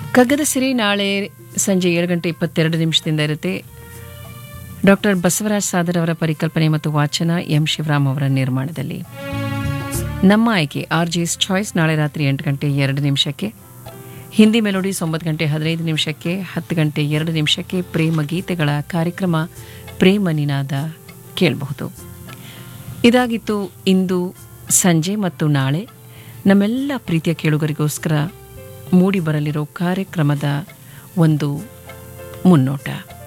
ಕಗ್ಗದ ಸಿರಿ ನಾಳೆ ಸಂಜೆ ಏಳು ಗಂಟೆ ಇಪ್ಪತ್ತೆರಡು ನಿಮಿಷದಿಂದ ಇರುತ್ತೆ ಡಾಕ್ಟರ್ ಬಸವರಾಜ್ ಸಾದರ್ ಅವರ ಪರಿಕಲ್ಪನೆ ಮತ್ತು ವಾಚನ ಎಂ ಶಿವರಾಮ್ ಅವರ ನಿರ್ಮಾಣದಲ್ಲಿ ನಮ್ಮ ಆಯ್ಕೆ ಆರ್ ಜಿಸ್ ಚಾಯ್ಸ್ ನಾಳೆ ರಾತ್ರಿ ಎಂಟು ಗಂಟೆ ಎರಡು ನಿಮಿಷಕ್ಕೆ ಹಿಂದಿ ಮೆಲೋಡೀಸ್ ಒಂಬತ್ತು ಗಂಟೆ ಹದಿನೈದು ನಿಮಿಷಕ್ಕೆ ಹತ್ತು ಗಂಟೆ ಎರಡು ನಿಮಿಷಕ್ಕೆ ಪ್ರೇಮ ಗೀತೆಗಳ ಕಾರ್ಯಕ್ರಮ ಪ್ರೇಮ ನಿನಾದ ಕೇಳಬಹುದು ಇದಾಗಿತ್ತು ಇಂದು ಸಂಜೆ ಮತ್ತು ನಾಳೆ ನಮ್ಮೆಲ್ಲ ಪ್ರೀತಿಯ ಕೇಳುಗರಿಗೋಸ್ಕರ ಮೂಡಿ ಬರಲಿರೋ ಕಾರ್ಯಕ್ರಮದ ಒಂದು ಮುನ್ನೋಟ